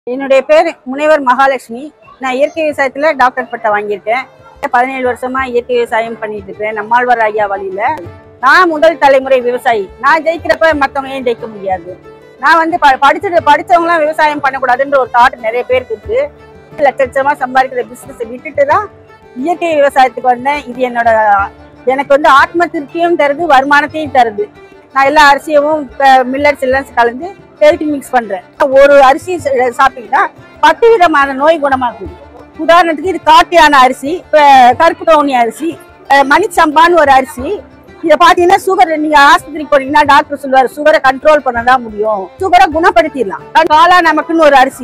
என்னுடைய பேர் முனைவர் மகாலட்சுமி நான் இயற்கை விவசாயத்தில் டாக்டர் பட்டம் வாங்கியிருக்கேன் பதினேழு வருஷமா இயற்கை விவசாயம் பண்ணிட்டு இருக்கேன் நம்மாழ்வார் ஐயா வழியில நான் முதல் தலைமுறை விவசாயி நான் ஜெயிக்கிறப்ப மற்றவங்க ஏன் ஜெயிக்க முடியாது நான் வந்து ப படிச்சது படிச்சவங்களாம் விவசாயம் பண்ணக்கூடாதுன்ற ஒரு தாட் நிறைய பேருக்கு இருக்கு லட்ச லட்சமா சம்பாதிக்கிற பிசினஸ் விட்டுட்டு தான் இயற்கை விவசாயத்துக்கு வந்தேன் இது என்னோட எனக்கு வந்து ஆத்ம திருப்தியும் தருது வருமானத்தையும் தருது நான் எல்லா அரிசியவும் மில்லட்ஸ் எல்லாம் கலந்து ஹெல்த் மிக்ஸ் பண்றேன் ஒரு அரிசி ச- சாப்பிட்டீங்கன்னா பத்து விதமான நோய் குணமாக்குது உதாரணத்துக்கு இது காட்டியான அரிசி இப்ப கருப்பு கவுனி அரிசி அஹ் மணிச்சம்பான்னு ஒரு அரிசி இதை பாத்தீங்கன்னா சுகர் நீங்க ஆஸ்பத்திரிக்கு போனீங்கன்னா டாக்டர் சொல்லுவாரு சுகரை கண்ட்ரோல் பண்ணதான் முடியும் சுகரை குணப்படுத்திடலாம் காலா நமக்குன்னு ஒரு அரிசி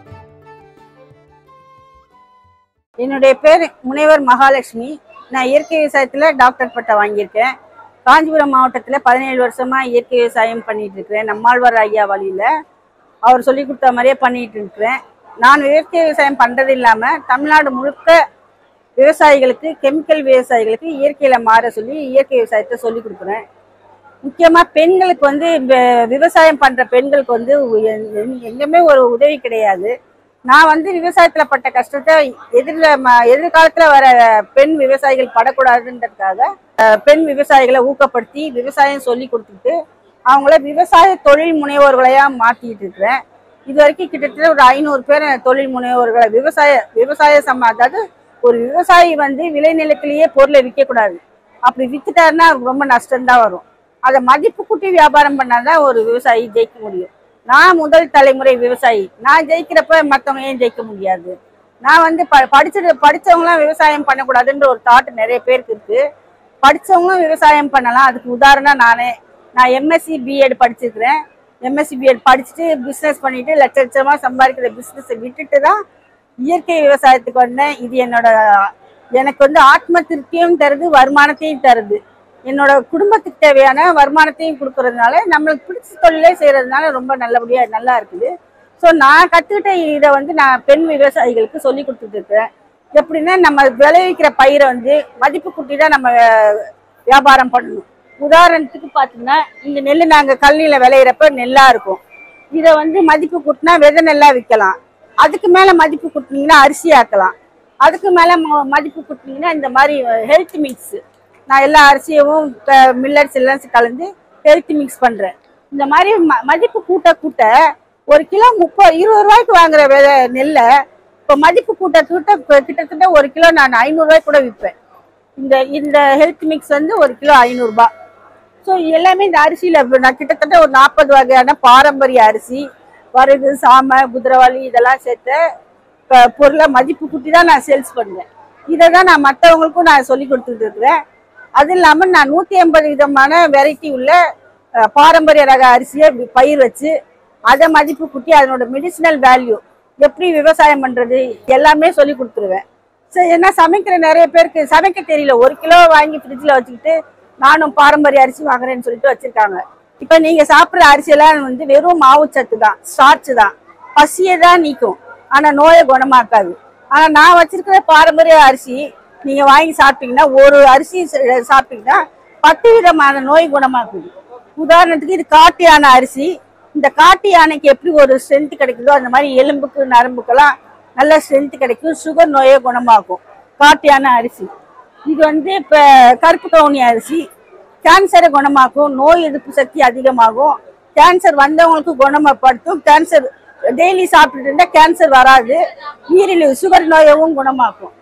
என்னுடைய பேர் முனைவர் மகாலட்சுமி நான் இயற்கை விவசாயத்துல டாக்டர் பட்டம் வாங்கியிருக்கேன் காஞ்சிபுரம் மாவட்டத்துல பதினேழு வருஷமா இயற்கை விவசாயம் பண்ணிட்டு இருக்கிறேன் நம்மாழ்வார் ஐயா வழியில அவர் சொல்லி கொடுத்த மாதிரியே பண்ணிட்டு இருக்கிறேன் நான் இயற்கை விவசாயம் பண்றது இல்லாம தமிழ்நாடு முழுக்க விவசாயிகளுக்கு கெமிக்கல் விவசாயிகளுக்கு இயற்கையில மாற சொல்லி இயற்கை விவசாயத்தை சொல்லி கொடுக்குறேன் முக்கியமா பெண்களுக்கு வந்து வி- விவசாயம் பண்ற பெண்களுக்கு வந்து எ- எ- எங்கேயுமே ஒரு உதவி கிடையாது நான் வந்து விவசாயத்துல பட்ட கஷ்டத்தை எதிர்ல ம- எதிர்காலத்துல வர பெண் விவசாயிகள் படக்கூடாதுன்றதுக்காக அஹ், பெண் விவசாயிகளை ஊக்கப்படுத்தி விவசாயம் சொல்லி கொடுத்துட்டு அவங்கள விவசாய தொழில் முனைவோர்களையா மாத்திட்டு இருக்கிறேன் இது வரைக்கும் கிட்டத்தட்ட ஒரு ஐநூறு பேர் தொழில் முனைவோர்களை விவசாய விவசாய சம அதாவது ஒரு விவசாயி வந்து விளைநிலத்திலேயே பொருளை விற்கக்கூடாது அப்படி வித்துட்டாருன்னா ரொம்ப நஷ்டம்தான் வரும் அதை மதிப்பு கூட்டி வியாபாரம் பண்ணாதான் ஒரு விவசாயி ஜெயிக்க முடியும் நான் முதல் தலைமுறை விவசாயி நான் ஜெயிக்கிறப்ப மற்றவங்க ஏன் ஜெயிக்க முடியாது நான் வந்து ப படிச்சது படிச்சவங்களாம் விவசாயம் பண்ணக்கூடாதுன்ற ஒரு தாட் நிறைய பேருக்கு இருக்கு படிச்சவங்களும் விவசாயம் பண்ணலாம் அதுக்கு உதாரணம் நானே நான் எம்எஸ்சி பிஎட் படிச்சிருக்கிறேன் எம்எஸ்சி பிஎட் படிச்சுட்டு பிஸ்னஸ் பண்ணிட்டு லட்ச லட்சமா சம்பாதிக்கிற பிஸ்னஸை விட்டுட்டு தான் இயற்கை விவசாயத்துக்கு வந்தேன் இது என்னோட எனக்கு வந்து ஆத்ம திருப்தியும் தருது வருமானத்தையும் தருது என்னோட குடும்பத்துக்கு தேவையான வருமானத்தையும் கொடுக்கறதுனால நம்மளுக்கு பிடிச்ச தொழிலே செய்யறதுனால ரொம்ப நல்லபடியா நல்லா இருக்குது ஸோ நான் கத்துக்கிட்ட இதை வந்து நான் பெண் விவசாயிகளுக்கு சொல்லி கொடுத்துட்டு இருக்கிறேன் எப்படின்னா நம்ம விளைவிக்கிற பயிரை வந்து மதிப்பு கூட்டி தான் நம்ம அஹ், வியாபாரம் பண்ணணும் உதாரணத்துக்கு பார்த்தீங்கன்னா இந்த நெல் நாங்கள் கல்லியில் விளையிறப்ப நெல்லா இருக்கும் இதை வந்து மதிப்பு கூட்டினா விதை நெல்லா விற்கலாம் அதுக்கு மேலே மதிப்பு கூட்டினீங்கன்னா அரிசி ஆக்கலாம் அதுக்கு மேலே மதிப்பு கூட்டினீங்கன்னா இந்த மாதிரி ஹெல்த் மிக்ஸ் நான் எல்லா அரிசியவும் மில்லட்ஸ் எல்லாம் கலந்து ஹெல்த் மிக்ஸ் பண்றேன் இந்த மாதிரி ம- மதிப்பு கூட்ட கூட்ட ஒரு கிலோ முப்பது இருபது ரூபாய்க்கு வாங்குற விதை நெல்லை இப்போ மதிப்பு கூட்ட கூட்ட இப்ப கிட்டத்தட்ட ஒரு கிலோ நான் ஐநூறுரூவாய்க்கு கூட விற்பேன் இந்த இந்த ஹெல்த் மிக்ஸ் வந்து ஒரு கிலோ ஐநூறுரூபா ஸோ எல்லாமே இந்த அரிசியில் நான் கிட்டத்தட்ட ஒரு நாற்பது வகையான பாரம்பரிய அரிசி வரகு சாமை குதிரவாளி இதெல்லாம் சேர்த்து ப- பொருளை மதிப்பு கூட்டி தான் நான் சேல்ஸ் பண்ணுவேன் இதை தான் நான் மற்றவங்களுக்கும் நான் சொல்லி கொடுத்துட்டு இருக்கிறேன் அது இல்லாமல் நான் நூற்றி ஐம்பது விதமான வெரைட்டி உள்ள அஹ், பாரம்பரிய ரக அரிசியை வி- பயிர் வச்சு அதை மதிப்பு கூட்டி அதனோட மெடிசினல் வேல்யூ எப்படி விவசாயம் பண்ணுறது எல்லாமே சொல்லி கொடுத்துருவேன் சரி ஏன்னா சமைக்கிற நிறைய பேருக்கு சமைக்க தெரியல ஒரு கிலோ வாங்கி ஃப்ரிட்ஜில் வச்சுக்கிட்டு நானும் பாரம்பரிய அரிசி வாங்குறேன்னு சொல்லிட்டு வச்சிருக்காங்க இப்போ நீங்கள் சாப்பிட்ற அரிசியெல்லாம் வந்து வெறும் மாவுச்சத்து தான் ஸ்டார்ச் தான் பசியை தான் நீக்கும் ஆனால் நோயை குணமாக்காது ஆனால் நான் வச்சிருக்கிற பாரம்பரிய அரிசி நீங்கள் வாங்கி சாப்பிட்டீங்கன்னா ஒரு அரிசி ச- சாப்பிட்டீங்கன்னா பத்து விதமான நோய் குணமாக்குது உதாரணத்துக்கு இது காட்டு யானை அரிசி இந்த காட்டு யானைக்கு எப்படி ஒரு ஸ்ட்ரென்த் கிடைக்குதோ அந்த மாதிரி எலும்புக்கு நரம்புக்கெல்லாம் நல்ல ஸ்ட்ரென்த் கிடைக்கும் சுகர் நோயை குணமாக்கும் காட்டு யானை அரிசி இது வந்து இப்போ கருப்பு கவுனி அரிசி கேன்சரை குணமாக்கும் நோய் எதிர்ப்பு சக்தி அதிகமாகும் கேன்சர் வந்தவங்களுக்கு குணப்படுத்தும் கேன்சர் டெய்லி சாப்பிட்டுட்டு இருந்தா கேன்சர் வராது நீரிழிவு சுகர் நோயவும் குணமாக்கும்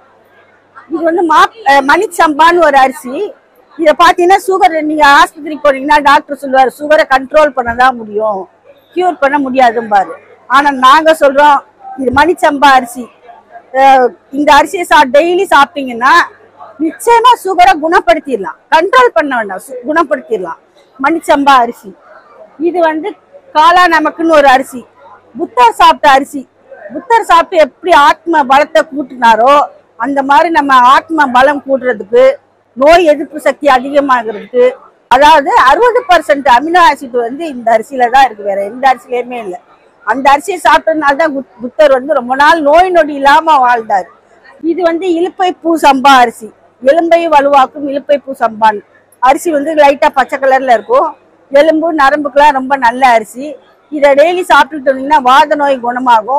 இது வந்து மா அஹ் மணிச்சம்பான்னு ஒரு அரிசி இதை பார்த்தீங்கன்னா சுகர் நீங்க ஆஸ்பத்திரிக்கு போனீங்கன்னா டாக்டர் சொல்லுவார் சுகரை கண்ட்ரோல் பண்ண தான் முடியும் கியூர் பண்ண முடியாதும்பாரு ஆனா நாங்க சொல்றோம் இது மணிச்சம்பா அரிசி அஹ் இந்த அரிசியை சா டெய்லி சாப்பிட்டீங்கன்னா நிச்சயமா சுகரை குணப்படுத்திடலாம் கண்ட்ரோல் பண்ண வேண்டாம் சு- குணப்படுத்திடலாம் மணிச்சம்பா அரிசி இது வந்து காலா நமக்குன்னு ஒரு அரிசி புத்தர் சாப்பிட்ட அரிசி புத்தர் சாப்பிட்டு எப்படி ஆத்ம பலத்தை கூட்டினாரோ அந்த மாதிரி நம்ம ஆத்ம பலம் கூட்டுறதுக்கு நோய் எதிர்ப்பு சக்தி அதிகமாகிறதுக்கு அதாவது அறுபது பர்சன்ட் அமினோ ஆசிட் வந்து இந்த அரிசியில தான் இருக்கு வேற எந்த அரிசிலையுமே இல்லை அந்த அரிசியை சாப்பிட்டதுனால தான் புத்- புத்தர் வந்து ரொம்ப நாள் நோய் நொடி இல்லாம வாழ்ந்தார் இது வந்து இலுப்பை பூ சம்பா அரிசி எலும்பை வலுவாக்கும் இலுப்பை பூ சம்பான் அரிசி வந்து லைட்டா பச்சை கலர்ல இருக்கும் எலும்பு நரம்புக்கெல்லாம் ரொம்ப நல்ல அரிசி இதை டெய்லி சாப்பிட்டுட்டு வந்தீங்கன்னா வாத நோய் குணமாகும்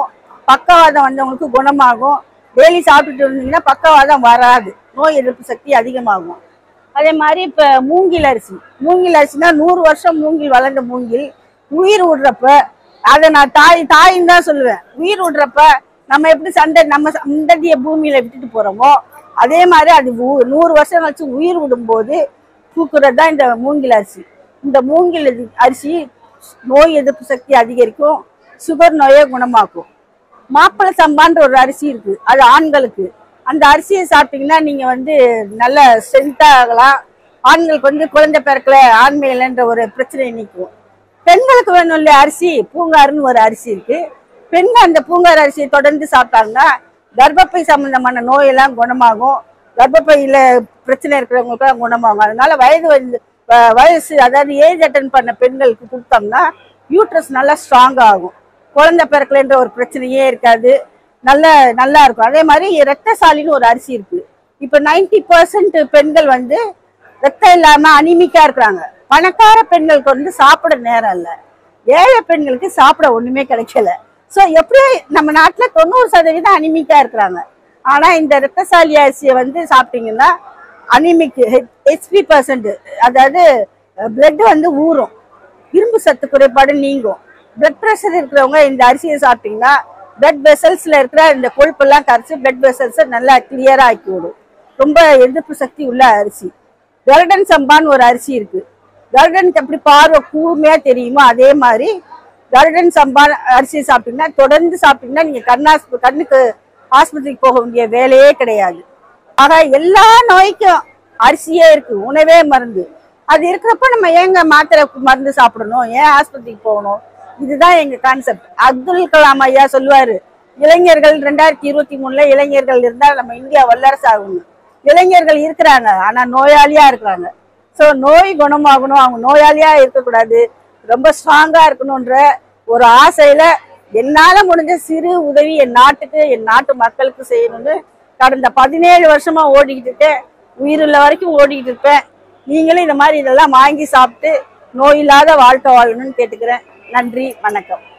பக்கவாதம் வந்தவங்களுக்கு குணமாகும் டெய்லி சாப்பிட்டுட்டு இருந்தீங்கன்னா பக்கவாதம் வராது நோய் எதிர்ப்பு சக்தி அதிகமாகும் அதே மாதிரி இப்போ மூங்கில் அரிசி மூங்கில் அரிசினா நூறு வருஷம் மூங்கில் வளர்ந்த மூங்கில் உயிர் விடுறப்ப அதை நான் தாய் தாயின்னு தான் சொல்லுவேன் உயிர் விடுறப்ப நம்ம எப்படி சண்டை நம்ம சந்ததியை பூமியில விட்டுட்டு போறோமோ அதே மாதிரி அது ஊ- நூறு வருஷம் கழிச்சு உயிர் விடும்போது பூக்குறது தான் இந்த மூங்கில் அரிசி இந்த மூங்கில் இது- அரிசி நோய் எதிர்ப்பு சக்தி அதிகரிக்கும் சுகர் நோயை குணமாக்கும் மாப்பிள்ளை சம்பான்ற ஒரு அரிசி இருக்கு அது ஆண்களுக்கு அந்த அரிசியை சாப்பிட்டீங்கன்னா நீங்க வந்து நல்ல ஸ்ட்ரென்த் ஆகலாம் ஆண்களுக்கு வந்து குழந்தை பிறக்கல ஆண்மையிலன்ற ஒரு பிரச்சனை நீக்கும் பெண்களுக்கு வேணும் இல்லையா அரிசி பூங்காருன்னு ஒரு அரிசி இருக்கு பெண்கள் அந்த பூங்கார் அரிசியை தொடர்ந்து சாப்பிட்டாங்கன்னா கர்ப்பப்பை சம்பந்தமான நோயெல்லாம் குணமாகும் கர்ப்பப்பையில பிரச்சனை இருக்கிறவங்களுக்குலாம் குணமாகும் அதனால வயது வந்து வ- வயசு அதாவது ஏஜ் அட்டன் பண்ண பெண்களுக்கு கொடுத்தோம்னா யூட்ரஸ் நல்லா ஸ்ட்ராங் ஆகும் குழந்தை பிறக்கலைன்ற ஒரு பிரச்சனையே இருக்காது நல்ல நல்லா இருக்கும் அதே மாதிரி ரத்தசாலின்னு ஒரு அரிசி இருக்கு இப்போ நைன்டி பர்சன்ட் பெண்கள் வந்து ரத்தம் இல்லாம அனிமிக்கா இருக்கிறாங்க பணக்கார பெண்களுக்கு வந்து சாப்பிட நேரம் இல்ல ஏழை பெண்களுக்கு சாப்பிட ஒண்ணுமே கிடைக்கல சோ எப்படி நம்ம நாட்டுல தொண்ணூறு சதவீதம் அனிமிக்கா இருக்கிறாங்க ஆனா இந்த ரத்தசாலி அரிசியை வந்து சாப்பிட்டீங்கன்னா அனிமிக் ஹெச்பி பர்சன்ட் அதாவது பிளட் வந்து ஊறும் இரும்பு சத்து குறைபாடு நீங்கும் பிளட் பிரஷர் இருக்கிறவங்க இந்த அரிசியை சாப்பிட்டீங்கன்னா பிளட் வெசல்ஸ்ல இருக்கிற இந்த கொழுப்பெல்லாம் கரைச்சி பிளட் வெசல்ஸை நல்லா கிளியரா ஆக்கி விடும் ரொம்ப எதிர்ப்பு சக்தி உள்ள அரிசி கருடன் சம்பான்னு ஒரு அரிசி இருக்கு கருடனுக்கு எப்படி பார்வை கூர்மையா தெரியுமோ அதே மாதிரி கருடன் சம்பா அரிசி சாப்பிட்டீங்கன்னா தொடர்ந்து சாப்பிட்டீங்கன்னா நீங்க கண்ணாஸ் கண்ணுக்கு ஆஸ்பத்திரிக்கு போக வேண்டிய வேலையே கிடையாது ஆக எல்லா நோய்க்கும் அரிசியே இருக்கு உணவே மருந்து அது இருக்கிறப்ப நம்ம ஏங்க மாத்திரை மருந்து சாப்பிடணும் ஏன் ஆஸ்பத்திரிக்கு போகணும் இதுதான் எங்க கான்செப்ட் அப்துல் கலாம் ஐயா சொல்லுவாரு இளைஞர்கள் ரெண்டாயிரத்தி இருபத்தி மூணுல இளைஞர்கள் இருந்தால் நம்ம இந்தியா வல்லரசு ஆகணும் இளைஞர்கள் இருக்கிறாங்க ஆனா நோயாளியா இருக்கிறாங்க சோ நோய் குணமாகணும் அவங்க நோயாளியா இருக்கக்கூடாது ரொம்ப ஸ்ட்ராங்கா இருக்கணும்ன்ற ஒரு ஆசையில என்னால முடிஞ்ச சிறு உதவி என் நாட்டுக்கு என் நாட்டு மக்களுக்கு செய்யணும்னு கடந்த பதினேழு வருஷமா ஓடிக்கிட்டு இருக்கேன் உயிருள்ள வரைக்கும் ஓடிக்கிட்டு இருப்பேன் நீங்களும் இந்த மாதிரி இதெல்லாம் வாங்கி சாப்பிட்டு நோய் இல்லாத வாழ்க்கை வாழணும்னு கேட்டுக்கிறேன் நன்றி வணக்கம்